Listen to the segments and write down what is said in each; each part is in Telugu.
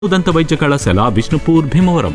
దంత వైద్య కళాశాల విష్ణుపూర్ భీమవరం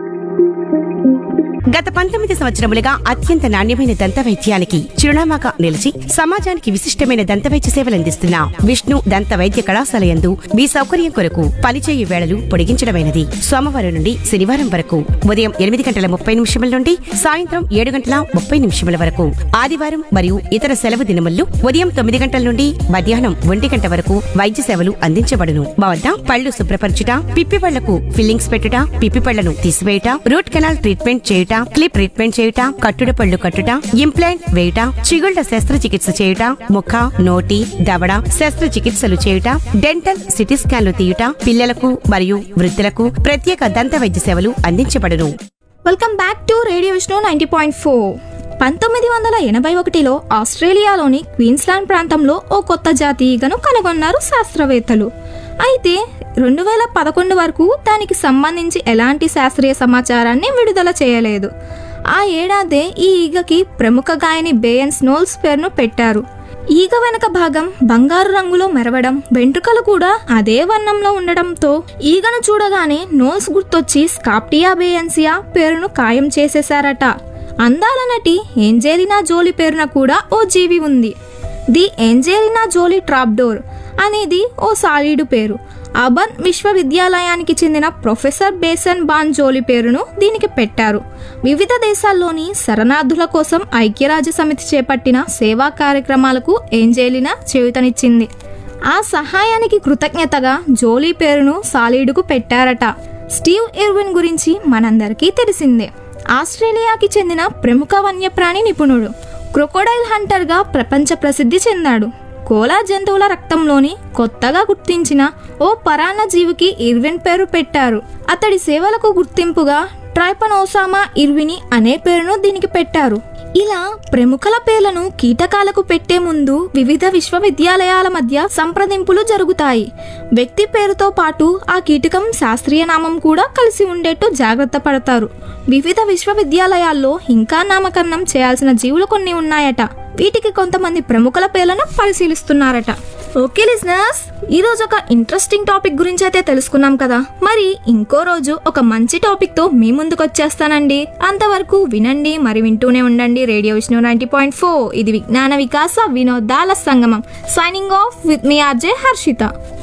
గత పంతొమ్మిది సంవత్సరములుగా అత్యంత నాణ్యమైన దంత వైద్యానికి చిరునామాగా నిలిచి సమాజానికి విశిష్టమైన దంత వైద్య సేవలందిస్తున్న విష్ణు దంత వైద్య కళాశాల యందు మీ సౌకర్యం కొరకు పనిచేయు వేళలు పొడిగించడమైనది సోమవారం నుండి శనివారం వరకు ఉదయం ఎనిమిది గంటల ముప్పై నిమిషముల నుండి సాయంత్రం ఏడు గంటల ముప్పై నిమిషముల వరకు ఆదివారం మరియు ఇతర సెలవు దినముల్లో ఉదయం తొమ్మిది గంటల నుండి మధ్యాహ్నం ఒంటి గంట వరకు వైద్య సేవలు అందించబడును మా వద్ద పళ్ళు శుభ్రపరచుట పిప్పి పళ్లకు ఫిల్లింగ్స్ పెట్టుట పిప్పి పళ్లను తీసివేయుట రూట్ కెనాల్ ట్రీట్మెంట్ చేయుట క్లిప్ ట్రీట్మెంట్ చేయుట కట్టుడ పళ్ళు కట్టుట ఇంప్లాంట్ వేయుట చిగుళ్ల శస్త్రచికిత్స చేయుట ముఖ నోటి దవడ శస్త్రచికిత్సలు చేయుట డెంటల్ సిటీ స్కాన్లు తీయుట పిల్లలకు మరియు వృద్ధులకు ప్రత్యేక దంత వైద్య సేవలు అందించబడును welcome back to radio Vishnu ninety point four పంతొమ్మిది వందల ఎనభై ఒకటిలో ఆస్ట్రేలియాలోని క్వీన్స్లాండ్ ప్రాంతంలో ఓ కొత్త జాతి ఈగను కనుగొన్నారు శాస్త్రవేత్తలు అయితే రెండు వేల పదకొండు వరకు దానికి సంబంధించి ఎలాంటి శాస్త్రీయ సమాచారాన్ని విడుదల చేయలేదు ఆ ఏడాదే ఈ ఈగకి ప్రముఖ గాయని బేయన్ స్నోల్స్ పేరును పెట్టారు ఈగ వెనక భాగం బంగారు రంగులో మెరవడం వెంట్రుకలు కూడా అదే వర్ణంలో ఉండడంతో ఈగను చూడగానే నోల్స్ గుర్తొచ్చి స్కాప్టియా బేయన్సియా పేరును ఖాయం చేసేశారట అందాల నటి ఏంజేలినా జోలి పేరున కూడా ఓ జీవి ఉంది ది ఏంజేలినా జోలి ట్రాప్డోర్ అనేది ఓ సాలీడు పేరు అబన్ విశ్వవిద్యాలయానికి చెందిన ప్రొఫెసర్ బేసన్ బాన్ జోలి పేరును దీనికి పెట్టారు వివిధ దేశాల్లోని శరణార్థుల కోసం ఐక్యరాజ్య సమితి చేపట్టిన సేవా కార్యక్రమాలకు ఏంజేలినా చేయుతనిచ్చింది ఆ సహాయానికి కృతజ్ఞతగా జోలీ పేరును సాలీడుకు పెట్టారట స్టీవ్ ఇర్విన్ గురించి మనందరికీ తెలిసిందే ఆస్ట్రేలియాకి చెందిన ప్రముఖ వన్యప్రాణి నిపుణుడు క్రొకోడైల్ హంటర్గా ప్రపంచ ప్రసిద్ధి చెందాడు కోలా జంతువుల రక్తంలోని కొత్తగా గుర్తించిన ఓ పరాన్న జీవికి ఇర్విన్ పేరు పెట్టారు అతడి సేవలకు గుర్తింపుగా ట్రైపనోసామా ఇర్విని అనే పేరును దీనికి పెట్టారు ఇలా ప్రముఖుల పేర్లను కీటకాలకు పెట్టే ముందు వివిధ విశ్వవిద్యాలయాల మధ్య సంప్రదింపులు జరుగుతాయి వ్యక్తి పేరుతో పాటు ఆ కీటకం శాస్త్రీయ నామం కూడా కలిసి ఉండేట్టు జాగ్రత్త పడతారు వివిధ విశ్వవిద్యాలయాల్లో ఇంకా నామకరణం చేయాల్సిన జీవులు కొన్ని ఉన్నాయట వీటికి కొంతమంది ప్రముఖుల పేర్లను పరిశీలిస్తున్నారట ఓకే లిజనర్స్ ఈ రోజు ఒక ఇంట్రెస్టింగ్ టాపిక్ గురించి అయితే తెలుసుకున్నాం కదా మరి ఇంకో రోజు ఒక మంచి టాపిక్ తో మీ ముందుకు వచ్చేస్తానండి అంతవరకు వినండి మరి వింటూనే ఉండండి radio Vishnu ninety point four ఇది విజ్ఞాన వికాస వినోదాల సంగమం సైనింగ్ ఆఫ్ విత్ మీ ఆర్జే హర్షిత